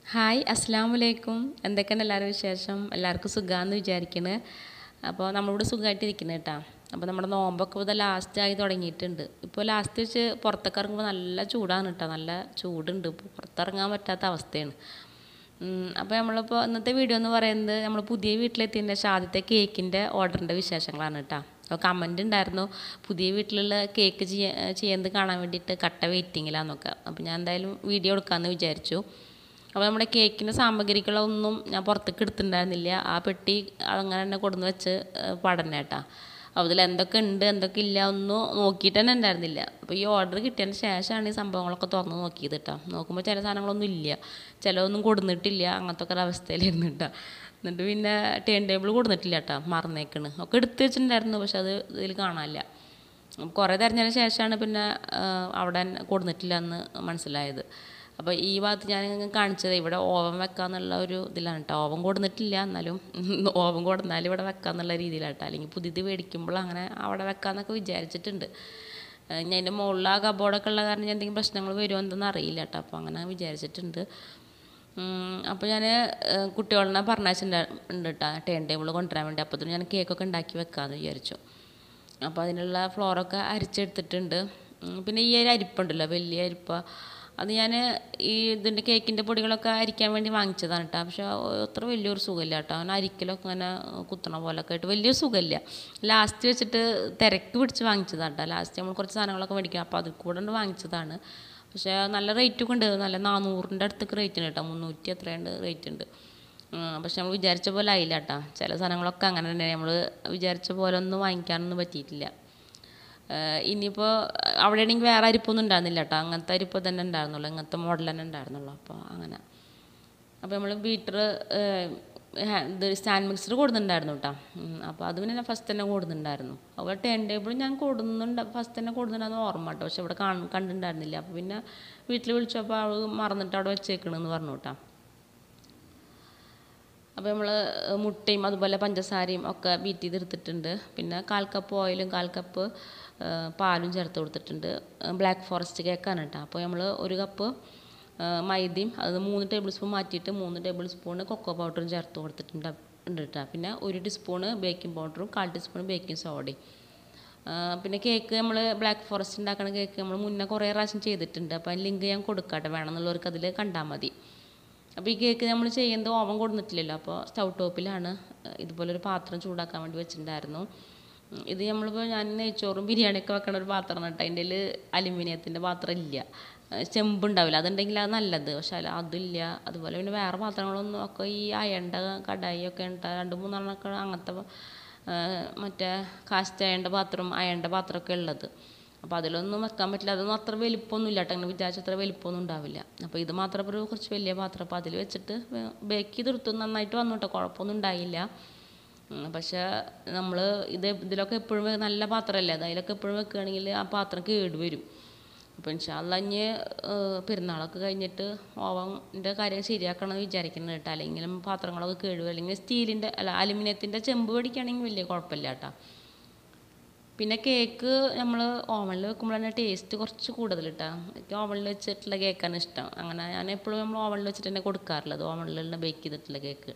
hi അസ്സാം വലൈക്കും എന്തൊക്കെയാണ് എല്ലാവരും വിശേഷം എല്ലാവർക്കും സുഖമാണെന്ന് വിചാരിക്കണ് അപ്പോൾ നമ്മളിവിടെ സുഖമായിട്ടിരിക്കുന്നത് കേട്ടോ അപ്പോൾ നമ്മുടെ നോമ്പൊക്കെ ഇപ്പോൾ ലാസ്റ്റ് ആയി തുടങ്ങിയിട്ടുണ്ട് ഇപ്പോൾ ലാസ്റ്റ് വെച്ച് പുറത്തൊക്കെ ഇറങ്ങുമ്പോൾ നല്ല ചൂടാണ് കേട്ടോ നല്ല ചൂടുണ്ട് ഇപ്പോൾ പുറത്തിറങ്ങാൻ പറ്റാത്ത അവസ്ഥയാണ് ഉം, അപ്പോൾ നമ്മളിപ്പോൾ ഇന്നത്തെ വീഡിയോ എന്ന് പറയുന്നത് നമ്മൾ പുതിയ വീട്ടിലെത്തിയതിൻ്റെ ശേഷം ആദ്യത്തെ കേക്കിൻ്റെ ഓർഡറിൻ്റെ വിശേഷങ്ങളാണ് കേട്ടോ അപ്പോൾ കമൻറ്റ് ഉണ്ടായിരുന്നു പുതിയ വീട്ടിലുള്ള കേക്ക് ചെയ്യ ചെയ്യുന്നത് കാണാൻ വേണ്ടിയിട്ട് കട്ട വെയിറ്റിങ്ങിലാന്നൊക്കെ അപ്പോൾ ഞാൻ എന്തായാലും വീഡിയോ എടുക്കാമെന്ന് വിചാരിച്ചു അപ്പോൾ നമ്മുടെ കേക്കിൻ്റെ സാമഗ്രികളൊന്നും ഞാൻ പുറത്തേക്ക് എടുത്തിട്ടുണ്ടായിരുന്നില്ല ആ പെട്ടി അങ്ങനെ തന്നെ കൊടുന്ന് വെച്ച് പഠനം കേട്ടാ അപ്പോൾ അതിൽ എന്തൊക്കെ ഉണ്ട് എന്തൊക്കെ ഇല്ല ഒന്നും നോക്കിയിട്ട് തന്നെ ഉണ്ടായിരുന്നില്ല അപ്പോൾ ഈ ഓർഡർ കിട്ടിയതിന് ശേഷമാണ് ഈ സംഭവങ്ങളൊക്കെ തുറന്ന് നോക്കിയത് കേട്ടോ നോക്കുമ്പോൾ ചില സാധനങ്ങളൊന്നും ഇല്ല ചിലതൊന്നും കൊടുന്നിട്ടില്ല അങ്ങനത്തെ ഒക്കെ ഒരു അവസ്ഥയിലായിരുന്നു കേട്ടോ എന്നിട്ട് പിന്നെ ടേൺ ടേബിൾ കൊടുന്നിട്ടില്ല കേട്ടോ മറന്നേക്കണ് ഒക്കെ എടുത്ത് വെച്ചിട്ടുണ്ടായിരുന്നു പക്ഷെ അത് ഇതിൽ കാണാനില്ല കുറേ തിരഞ്ഞതിന് ശേഷമാണ് പിന്നെ ആ, അവിടെ കൊടുന്നിട്ടില്ല എന്ന് മനസ്സിലായത് അപ്പോൾ ഈ ഭാഗത്ത് ഞാൻ നിങ്ങൾക്ക് കാണിച്ചത് ഇവിടെ ഓവൻ വെക്കാന്നുള്ള ഒരു ഇതിലാണ് കേട്ടോ ഓവൻ കൊടുന്നിട്ടില്ല എന്നാലും ഓവൻ കൊടുന്നാൽ ഇവിടെ വെക്കാന്നുള്ള രീതിയിലാണ് കേട്ടോ അല്ലെങ്കിൽ പുതിയത് മേടിക്കുമ്പോൾ അങ്ങനെ അവിടെ വെക്കാന്നൊക്കെ വിചാരിച്ചിട്ടുണ്ട് ആ, ഞാൻ അതിൻ്റെ മുകളിൽ ആ കബോർഡൊക്കെ ഉള്ള കാരണം ഞാൻ എന്തെങ്കിലും പ്രശ്നങ്ങൾ വരുമോ എന്തെന്ന് അറിയില്ല കേട്ടോ അപ്പോൾ അങ്ങനെ വിചാരിച്ചിട്ടുണ്ട് അപ്പോൾ ഞാൻ കുട്ടികളെ പറഞ്ഞിട്ടുണ്ട് കേട്ടോ ടേൺ ടേബിൾ കൊണ്ടുവരാൻ വേണ്ടി അപ്പോൾ ഞാൻ കേക്കൊക്കെ ഉണ്ടാക്കി വെക്കാമെന്ന് വിചാരിച്ചു അപ്പോൾ അതിനുള്ള ഫ്ലോറൊക്കെ അരിച്ചെടുത്തിട്ടുണ്ട് ഉം, പിന്നെ ഈ ഒരു അരിപ്പുണ്ടല്ലോ വലിയ അരിപ്പ അത് ഞാൻ ഈ ഇതിൻ്റെ കേക്കിൻ്റെ പൊടികളൊക്കെ അരിക്കാൻ വേണ്ടി വാങ്ങിച്ചതാണ് കേട്ടോ പക്ഷേ അത്ര വലിയൊരു സുഖമില്ല കേട്ടോ അവൻ അരിക്കലൊക്കെ ഇങ്ങനെ കുത്തണ പോലൊക്കെ ആയിട്ട് വലിയൊരു സുഖമില്ല ലാസ്റ്റ് വെച്ചിട്ട് തിരക്ക് പിടിച്ച് വാങ്ങിച്ചതാണ് കേട്ടോ ലാസ്റ്റ് നമ്മൾ കുറച്ച് സാധനങ്ങളൊക്കെ മേടിക്കാം അപ്പോൾ അതിൽ കൂടെ ഉണ്ട് വാങ്ങിച്ചതാണ് പക്ഷേ നല്ല റേറ്റ് ഒക്കെ ഉണ്ട് നല്ല നാനൂറിൻ്റെ അടുത്തൊക്കെ റേറ്റ് ഉണ്ട് കേട്ടോ മുന്നൂറ്റി എത്രയുണ്ട് റേറ്റ് ഉണ്ട് ഉം, പക്ഷെ നമ്മൾ വിചാരിച്ച പോലെ ആയില്ല കേട്ടോ ചില സാധനങ്ങളൊക്കെ അങ്ങനെ തന്നെ നമ്മൾ വിചാരിച്ച പോലെ ഒന്നും വാങ്ങിക്കാനൊന്നും പറ്റിയിട്ടില്ല ഏഹ് ഇനിയിപ്പോൾ അവിടെ ആണെങ്കിൽ വേറെ അരിപ്പൊന്നും ഉണ്ടായിരുന്നില്ല കേട്ടോ അങ്ങനത്തെ അരിപ്പ് തന്നെ ഉണ്ടായിരുന്നുള്ളൂ ഇങ്ങനത്തെ മോഡൽ തന്നെ ഉണ്ടായിരുന്നുള്ളൂ അപ്പോൾ അങ്ങനെ അപ്പോൾ നമ്മൾ ബീറ്റർ ഇത് സ്റ്റാൻഡ് മിക്സർ കൊടുക്കുന്നുണ്ടായിരുന്നു കേട്ടോ അപ്പോൾ അത് പിന്നെ ഞാൻ ഫസ്റ്റ് തന്നെ കൊടുക്കുന്നുണ്ടായിരുന്നു അപ്പോൾ ടേൺ ടേബിൾ ഞാൻ കൊടുക്കുന്നുണ്ട് ഫസ്റ്റ് തന്നെ കൊടുക്കുന്നുണ്ടായിരുന്നു ഓർമ്മ കേട്ടോ പക്ഷെ ഇവിടെ കാണ കണ്ടിട്ടുണ്ടായിരുന്നില്ല അപ്പോൾ പിന്നെ വീട്ടിൽ വിളിച്ചപ്പോൾ അവൾ മറന്നിട്ട് അവിടെ വെച്ചേക്കണമെന്ന് പറഞ്ഞു കേട്ടോ അപ്പോൾ നമ്മൾ മുട്ടയും അതുപോലെ പഞ്ചസാരയും ഒക്കെ ബീറ്റ് ചെയ്തെടുത്തിട്ടുണ്ട് പിന്നെ കാൽ കപ്പ് ഓയിലും കാൽ കപ്പ് ആ, പാലും ചേർത്ത് കൊടുത്തിട്ടുണ്ട് ബ്ലാക്ക് ഫോറസ്റ്റ് കേക്കാണ് കേട്ടോ അപ്പോൾ നമ്മൾ ഒരു കപ്പ് ആ, മൈദയും അത് മൂന്ന് ടേബിൾ സ്പൂൺ മാറ്റിയിട്ട് മൂന്ന് ടേബിൾ സ്പൂൺ കൊക്കോ പൗഡറും ചേർത്ത് കൊടുത്തിട്ടുണ്ട് ഉണ്ട് കേട്ടോ പിന്നെ ഒരു ടീസ്പൂണ് ബേക്കിംഗ് പൗഡറും കാൽ ടീസ്പൂൺ ബേക്കിംഗ് സോഡയും ആ, പിന്നെ കേക്ക് നമ്മൾ ബ്ലാക്ക് ഫോറസ്റ്റ് ഉണ്ടാക്കണ കേക്ക് നമ്മൾ മുന്നേ കുറേ പ്രാവശ്യം ചെയ്തിട്ടുണ്ട് അപ്പോൾ അതിന് ലിങ്ക് ഞാൻ കൊടുക്കാട്ടെ വേണമെന്നുള്ളവർക്ക് അതിൽ കണ്ടാൽ മതി അപ്പോൾ ഈ കേക്ക് നമ്മൾ ചെയ്യുന്നത് ഓവൻ കൊടുത്തിട്ടില്ലല്ലോ അപ്പോൾ സ്റ്റൗ ടോപ്പിലാണ് ഇതുപോലെ ഒരു പാത്രം ചൂടാക്കാൻ വേണ്ടി വെച്ചിട്ടുണ്ടായിരുന്നു ഉം, ഇത് നമ്മളിപ്പോൾ ഞാൻ നെയ്ച്ചോറും ബിരിയാണിയൊക്കെ വെക്കണ ഒരു പാത്രമാണ് കേട്ടോ അതിൻ്റെ അലുമിനിയത്തിൻ്റെ പാത്രം ഇല്ല ഏഹ് ചെമ്പുണ്ടാവില്ല അതുണ്ടെങ്കിൽ അത് നല്ലത് പക്ഷെ അല്ല അതില്ല അതുപോലെ പിന്നെ വേറെ പാത്രങ്ങളൊന്നും ഒക്കെ ഈ അയണ്ട കടായി ഒക്കെ ഉണ്ട് രണ്ട് മൂന്നെണ്ണമൊക്കെ അങ്ങനത്തെ ഏഹ് മറ്റേ കാസ്റ്റ് അയണ്ട പാത്രം അയണ്ട പാത്രമൊക്കെ ഉള്ളത് അപ്പോൾ അതിലൊന്നും വെക്കാൻ പറ്റില്ല അതൊന്നും അത്ര വലിപ്പമൊന്നും ഇല്ല കേട്ടോ അങ്ങനെ വിചാരിച്ച അത്ര വലിപ്പമൊന്നും ഉണ്ടാവില്ല അപ്പോൾ ഇത് മാത്രം ഒരു കുറച്ച് വലിയ പാത്രം അപ്പോൾ അതിൽ വെച്ചിട്ട് ബേക്ക് ചെയ്തെടുത്തു നന്നായിട്ട് വന്നു കേട്ടോ കുഴപ്പമൊന്നും ഉണ്ടായില്ല ഉം, പക്ഷേ നമ്മൾ ഇത് ഇതിലൊക്കെ എപ്പോഴും നല്ല പാത്രമല്ലേ അത് അതിലൊക്കെ എപ്പോഴും വെക്കുകയാണെങ്കിൽ ആ പാത്രം കേടുവരും അപ്പോൾ ഇൻഷാല്ല ഇനി പെരുന്നാളൊക്കെ കഴിഞ്ഞിട്ട് ഓവൻ്റെ കാര്യം ശരിയാക്കണം എന്ന് വിചാരിക്കുന്നത് കേട്ടോ അല്ലെങ്കിലും പാത്രങ്ങളൊക്കെ കേടുവരും അല്ലെങ്കിൽ സ്റ്റീലിൻ്റെ അല്ല അലുമിനിയത്തിൻ്റെ ചെമ്പ് മേടിക്കുകയാണെങ്കിൽ വലിയ കുഴപ്പമില്ല കേട്ടോ പിന്നെ കേക്ക് നമ്മൾ ഓവനിൽ വെക്കുമ്പോൾ തന്നെ ടേസ്റ്റ് കുറച്ച് കൂടുതൽ കേട്ടോ എനിക്ക് ഓവനിൽ വെച്ചിട്ടുള്ള കേക്കാണ് ഇഷ്ടം അങ്ങനെ ഞാൻ എപ്പോഴും നമ്മൾ ഓവനിൽ വെച്ചിട്ട് തന്നെ കൊടുക്കാറുള്ളത് ഓവനിലുള്ള ബേക്ക് ചെയ്തിട്ടുള്ള കേക്ക്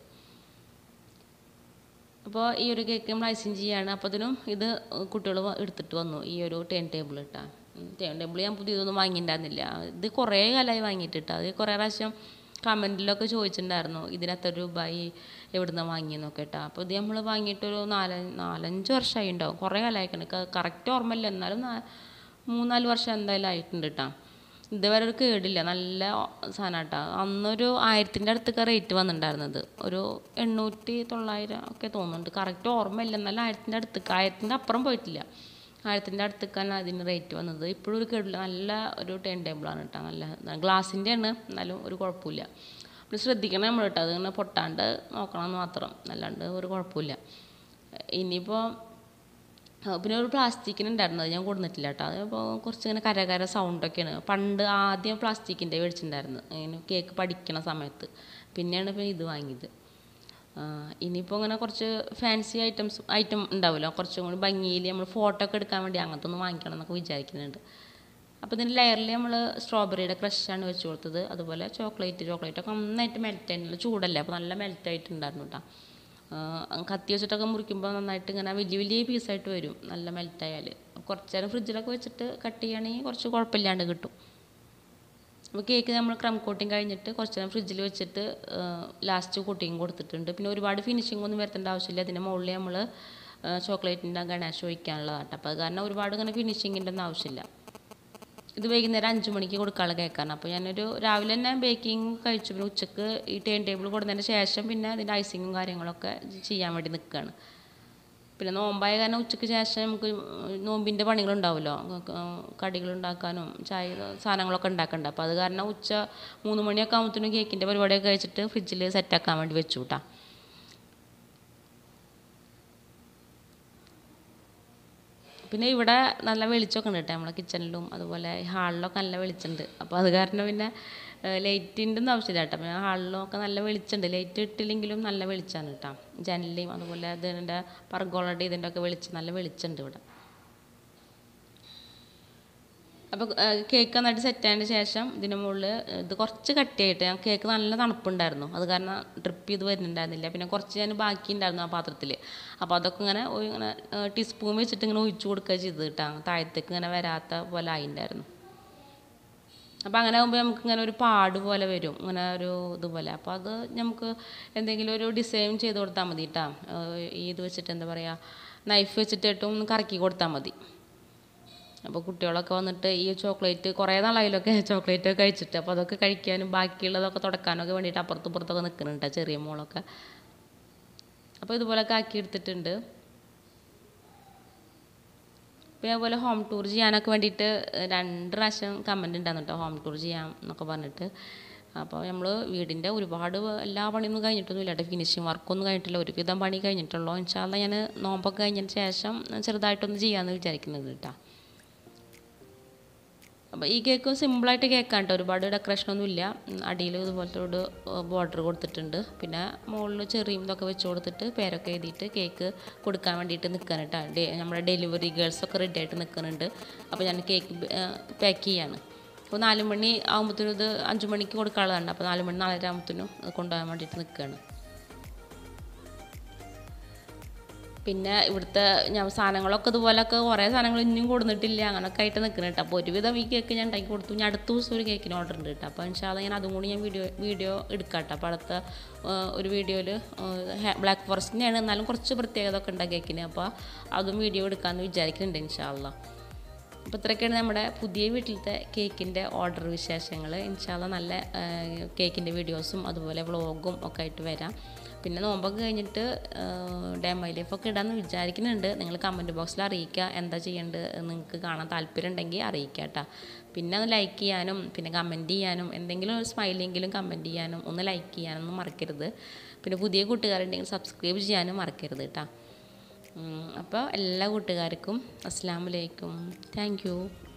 അപ്പോൾ ഈ ഒരു കേക്ക് നമ്മൾ ഐസിങ് ചെയ്യാണ് അപ്പോൾ അതിനും ഇത് കുട്ടികൾ എടുത്തിട്ട് വന്നു ഈ ഒരു ടേൺ ടേബിൾ ഇട്ടാ ടേൺ ടേബിൾ ഞാൻ പുതിയതൊന്നും വാങ്ങിയിട്ടുണ്ടായിരുന്നില്ല ഇത് കുറേ കാലമായി വാങ്ങിയിട്ട് കേട്ടോ അത് കുറേ പ്രാവശ്യം കമൻറ്റിലൊക്കെ ചോദിച്ചിട്ടുണ്ടായിരുന്നു ഇതിന് എത്ര രൂപയായി എവിടുന്ന് വാങ്ങിയെന്നൊക്കെ കേട്ടോ അപ്പോൾ ഇത് നമ്മൾ വാങ്ങിയിട്ടൊരു നാല് നാലഞ്ച് വർഷമായി ഉണ്ടാവും കുറേ കാലമായിക്കണ് കറക്റ്റ് ഓർമ്മയില്ല എന്നാലും നാ- മൂന്നാല് വർഷം എന്തായാലും ആയിട്ടുണ്ട് കേട്ടോ ഇതുവരെ ഒരു കേടില്ല നല്ല സാധനം കേട്ടോ അന്നൊരു ആയിരത്തിൻ്റെ അടുത്തൊക്കെ റേറ്റ് വന്നിട്ടുണ്ടായിരുന്നത് ഒരു എണ്ണൂറ്റി തൊള്ളായിരം ഒക്കെ തോന്നുന്നുണ്ട് കറക്റ്റ് ഓർമ്മയില്ല എന്നാലും ആയിരത്തിൻ്റെ അടുത്തേക്ക് ആയിരത്തിൻ്റെ അപ്പുറം പോയിട്ടില്ല ആയിരത്തിൻ്റെ അടുത്തേക്കാണ് അതിന് റേറ്റ് വന്നത് ഇപ്പോഴും ഒരു കേടില്ല നല്ല ഒരു ടേൺ ടേബിളാണ് കേട്ടോ നല്ല ഗ്ലാസിൻ്റെ ആണ് എന്നാലും ഒരു കുഴപ്പമില്ല പിന്നെ ശ്രദ്ധിക്കണം നമ്മൾ കേട്ടോ അതിങ്ങനെ പൊട്ടാണ്ട് നോക്കണം എന്ന് മാത്രം അല്ലാണ്ട് ഒരു കുഴപ്പമില്ല ഇനിയിപ്പോൾ ആ, പിന്നെ ഒരു പ്ലാസ്റ്റിക്കിന് ഉണ്ടായിരുന്നു അത് ഞാൻ കൊടുത്തിട്ടില്ല കേട്ടോ അതിപ്പോൾ കുറച്ചിങ്ങനെ കരകര സൗണ്ടൊക്കെയാണ് പണ്ട് ആദ്യം പ്ലാസ്റ്റിക്കിൻ്റെ മേടിച്ചിട്ടുണ്ടായിരുന്നു ഇങ്ങനെ കേക്ക് പഠിക്കണ സമയത്ത് പിന്നെയാണ് ഇപ്പോൾ ഇത് വാങ്ങിയത് ആ, ഇനിയിപ്പോൾ ഇങ്ങനെ കുറച്ച് ഫാൻസി ഐറ്റംസ് ഐറ്റം ഉണ്ടാവുമല്ലോ കുറച്ചും കൂടി ഭംഗിയിൽ നമ്മൾ ഫോട്ടോ ഒക്കെ എടുക്കാൻ വേണ്ടി അങ്ങനത്തെ ഒന്ന് വാങ്ങിക്കണം എന്നൊക്കെ വിചാരിക്കുന്നുണ്ട് അപ്പോൾ ഇതിൻ്റെ ലെയറിൽ നമ്മൾ സ്ട്രോബെറിയുടെ ക്രഷാണ് വെച്ച് കൊടുത്തത് അതുപോലെ ചോക്ലേറ്റ് ചോക്ലേറ്റ് ഒക്കെ നന്നായിട്ട് മെൽറ്റ് ആയിട്ടുള്ള ചൂടല്ലേ അപ്പോൾ നല്ല മെൽറ്റ് ആയിട്ടുണ്ടായിരുന്നു കേട്ടോ കത്തി വെച്ചിട്ടൊക്കെ മുറിക്കുമ്പോൾ നന്നായിട്ട് ഇങ്ങനെ വലിയ വലിയ പീസായിട്ട് വരും നല്ല മെൽറ്റായാൽ കുറച്ച് നേരം ഫ്രിഡ്ജിലൊക്കെ വെച്ചിട്ട് കട്ട് ചെയ്യുകയാണെങ്കിൽ കുറച്ച് കുഴപ്പമില്ലാണ്ട് കിട്ടും അപ്പോൾ കേക്ക് നമ്മൾ ക്രം കോട്ടിങ് കഴിഞ്ഞിട്ട് കുറച്ച് നേരം ഫ്രിഡ്ജിൽ വെച്ചിട്ട് ലാസ്റ്റ് കോട്ടിങ് കൊടുത്തിട്ടുണ്ട് പിന്നെ ഒരുപാട് ഫിനിഷിംഗ് ഒന്നും വരുത്തേണ്ട ആവശ്യമില്ല അതിൻ്റെ മുകളിൽ നമ്മൾ ചോക്ലേറ്റിൻ്റെ ഗണേശ ഒഴിക്കാനുള്ളതാണ് അപ്പോൾ അത് കാരണം ഒരുപാട് ഇങ്ങനെ ഫിനിഷിങ്ങിൻ്റെ ഒന്നും ആവശ്യമില്ല ഇത് വൈകുന്നേരം അഞ്ച് മണിക്ക് കൊടുക്കാനുള്ള കേക്കാണ് അപ്പോൾ ഞാനൊരു രാവിലെ തന്നെ ബേക്കിംഗ് കഴിച്ചു പിന്നെ ഉച്ചക്ക് ഈ ടേൺ ടേബിൾ കൊടുത്തതിന് ശേഷം പിന്നെ അതിൻ്റെ ഐസിങ്ങും കാര്യങ്ങളൊക്കെ ചെയ്യാൻ വേണ്ടി നിൽക്കുകയാണ് പിന്നെ നോമ്പായ കാരണം ഉച്ചയ്ക്ക് ശേഷം നമുക്ക് നോമ്പിൻ്റെ പണികളുണ്ടാവുമല്ലോ കടികൾ ഉണ്ടാക്കാനും ചായ സാധനങ്ങളൊക്കെ ഉണ്ടാക്കണ്ട അപ്പോൾ അത് കാരണം ഉച്ച മൂന്ന് മണിയൊക്കെ ആകുമ്പോഴത്തേനും കേക്കിൻ്റെ പരിപാടിയൊക്കെ കഴിച്ചിട്ട് ഫ്രിഡ്ജിൽ സെറ്റാക്കാൻ വേണ്ടി വെച്ചു കൂട്ടാ പിന്നെ ഇവിടെ നല്ല വെളിച്ചമൊക്കെ ഉണ്ട് കേട്ടോ നമ്മളെ കിച്ചണിലും അതുപോലെ ഹാളിലൊക്കെ നല്ല വെളിച്ചമുണ്ട് അപ്പോൾ അത് കാരണം പിന്നെ ലൈറ്റിൻ്റെ ഒന്നും ആവശ്യമില്ല കേട്ടോ പിന്നെ ഹാളിലൊക്കെ നല്ല വെളിച്ചമുണ്ട് ലൈറ്റ് ഇട്ടില്ലെങ്കിലും നല്ല വെളിച്ചമാണ് കേട്ടോ ജനലിയും അതുപോലെ ഇതിൻ്റെ പർഗോളയുടെ ഇതിൻ്റെ ഒക്കെ വെളിച്ചം നല്ല വെളിച്ചമുണ്ട് ഇവിടെ അപ്പോൾ കേക്ക് നന്നായിട്ട് സെറ്റ് ആയതിന് ശേഷം ഇതിന് മുകളിൽ ഇത് കുറച്ച് കട്ടിയായിട്ട് ഞാൻ കേക്ക് നല്ല തണുപ്പുണ്ടായിരുന്നു അത് കാരണം ഡ്രിപ്പ് ചെയ്ത് വരുന്നുണ്ടായിരുന്നില്ല പിന്നെ കുറച്ച് ഞാൻ ബാക്കി ഉണ്ടായിരുന്നു ആ പാത്രത്തിൽ അപ്പോൾ അതൊക്കെ ഇങ്ങനെ ഇങ്ങനെ ടീസ്പൂൺ വെച്ചിട്ട് ഇങ്ങനെ ഒഴിച്ചു കൊടുക്കുക ചെയ്ത് കേട്ടോ താഴത്തേക്ക് ഇങ്ങനെ വരാത്ത പോലെ ആയിണ്ടായിരുന്നു അപ്പോൾ അങ്ങനെ ആകുമ്പോൾ നമുക്ക് ഇങ്ങനെ ഒരു പാട് പോലെ വരും ഇങ്ങനെ ഒരു ഇതുപോലെ അപ്പോൾ അത് നമുക്ക് എന്തെങ്കിലും ഒരു ഡിസൈൻ ചെയ്ത് കൊടുത്താൽ മതി കേട്ടോ ഈ ഇത് വെച്ചിട്ട് എന്താ പറയുക നൈഫ് വെച്ചിട്ടിട്ടും ഒന്ന് കറക്കി കൊടുത്താൽ മതി അപ്പോൾ കുട്ടികളൊക്കെ വന്നിട്ട് ഈ ചോക്ലേറ്റ് കുറേ നാളായാലൊക്കെ ചോക്ലേറ്റ് ഒക്കെ കഴിച്ചിട്ട് അപ്പോൾ അതൊക്കെ കഴിക്കാനും ബാക്കിയുള്ളതൊക്കെ തുടക്കാനൊക്കെ വേണ്ടിയിട്ട് അപ്പുറത്തും ഇപ്പുറത്തൊക്കെ നിൽക്കുന്നുണ്ട് ചെറിയ മോളൊക്കെ അപ്പോൾ ഇതുപോലൊക്കെ ആക്കി എടുത്തിട്ടുണ്ട് പിന്നെ അതുപോലെ ഹോം ടൂർ ചെയ്യാനൊക്കെ വേണ്ടിയിട്ട് രണ്ട് പ്രാവശ്യം കമൻറ്റ് ഉണ്ടായിരുന്നു കേട്ടോ ഹോം ടൂർ ചെയ്യാം എന്നൊക്കെ പറഞ്ഞിട്ട് അപ്പോൾ നമ്മൾ വീടിൻ്റെ ഒരുപാട് എല്ലാ പണിയൊന്നും കഴിഞ്ഞിട്ടൊന്നും ഇല്ല കേട്ടോ ഫിനിഷിങ് വർക്കൊന്നും കഴിഞ്ഞിട്ടില്ല ഒരുവിധം പണി കഴിഞ്ഞിട്ടുള്ളൂ ഇൻഷാല്ല ഞാൻ നോമ്പൊക്കെ കഴിഞ്ഞതിന് ശേഷം ചെറുതായിട്ടൊന്ന് ചെയ്യാമെന്ന് വിചാരിക്കുന്നത് കേട്ടോ അപ്പോൾ ഈ കേക്ക് സിമ്പിളായിട്ട് കേക്കാണ് കേട്ടോ ഒരുപാട് ഡെക്കറേഷനൊന്നും ഇല്ല അടിയിൽ ഇതുപോലത്തെ ഒരു ബോർഡർ കൊടുത്തിട്ടുണ്ട് പിന്നെ മുകളിൽ ചെറിയും ഇതൊക്കെ വെച്ച് കൊടുത്തിട്ട് പേരൊക്കെ എഴുതിയിട്ട് കേക്ക് കൊടുക്കാൻ വേണ്ടിയിട്ട് നിൽക്കാൻ കേട്ടോ നമ്മുടെ ഡെലിവറി ഗേൾസൊക്കെ റെഡി ആയിട്ട് നിൽക്കുന്നുണ്ട് അപ്പോൾ ഞാൻ കേക്ക് പാക്ക് ചെയ്യാണ് അപ്പോൾ നാല് മണി ആകുമ്പോഴത്തേനും ഇത് അഞ്ച് മണിക്ക് കൊടുക്കാനുള്ളതാണ് അപ്പോൾ നാല് മണി നാലര ആകുമ്പോഴത്തേനും കൊണ്ടുപോകാൻ വേണ്ടിയിട്ട് നിൽക്കുകയാണ് പിന്നെ ഇവിടുത്തെ ഞാൻ സാധനങ്ങളൊക്കെ ഇതുപോലൊക്കെ കുറേ സാധനങ്ങൾ ഇനിയും കൊടുത്തിട്ടില്ല അങ്ങനെയൊക്കെ ആയിട്ട് നിൽക്കണം കേട്ടോ അപ്പോൾ ഒരുവിധം ഈ കേക്ക് ഞാൻ ഉണ്ടാക്കി കൊടുത്തു ഞാൻ അടുത്ത ദിവസം ഒരു കേക്കിന് ഓർഡർ ഉണ്ട് കേട്ടോ അപ്പോൾ ഇൻഷാല്ല ഞാൻ അതും കൂടി ഞാൻ വീഡിയോ വീഡിയോ എടുക്കാം കേട്ടോ അപ്പോൾ അടുത്ത ഒരു വീഡിയോയിൽ ബ്ലാക്ക് ഫോറസ്റ്റിൻ്റെയാണ് എന്നാലും കുറച്ച് പ്രത്യേകത ഒക്കെ ഉണ്ട് കേക്കിന് അപ്പോൾ അതും വീഡിയോ എടുക്കാമെന്ന് വിചാരിക്കുന്നുണ്ട് ഇൻഷാല്ല അപ്പോൾ ഇത്രയൊക്കെയാണ് നമ്മുടെ പുതിയ വീട്ടിലത്തെ കേക്കിൻ്റെ ഓർഡർ വിശേഷങ്ങൾ ഇൻഷാല്ല നല്ല കേക്കിൻ്റെ വീഡിയോസും അതുപോലെ വ്ളോഗും ഒക്കെ ആയിട്ട് വരാം പിന്നെ നോമ്പൊക്കെ കഴിഞ്ഞിട്ട് ഡെമോ ലൈഫൊക്കെ ഇടാമെന്ന് വിചാരിക്കുന്നുണ്ട് നിങ്ങൾ കമൻറ്റ് ബോക്സിൽ അറിയിക്കുക എന്താ ചെയ്യേണ്ടത് നിങ്ങൾക്ക് കാണാൻ താല്പര്യം ഉണ്ടെങ്കിൽ അറിയിക്കുക കേട്ടോ പിന്നെ ഒന്ന് ലൈക്ക് ചെയ്യാനും പിന്നെ കമൻറ്റ് ചെയ്യാനും എന്തെങ്കിലും ഒരു സ്മൈലെങ്കിലും കമൻറ്റ് ചെയ്യാനും ഒന്ന് ലൈക്ക് ചെയ്യാനൊന്നും മറക്കരുത് പിന്നെ പുതിയ കൂട്ടുകാരുണ്ടെങ്കിൽ സബ്സ്ക്രൈബ് ചെയ്യാനും മറക്കരുത് കേട്ടോ അപ്പോൾ എല്ലാ കൂട്ടുകാർക്കും അസ്സാം വലൈക്കും താങ്ക് യു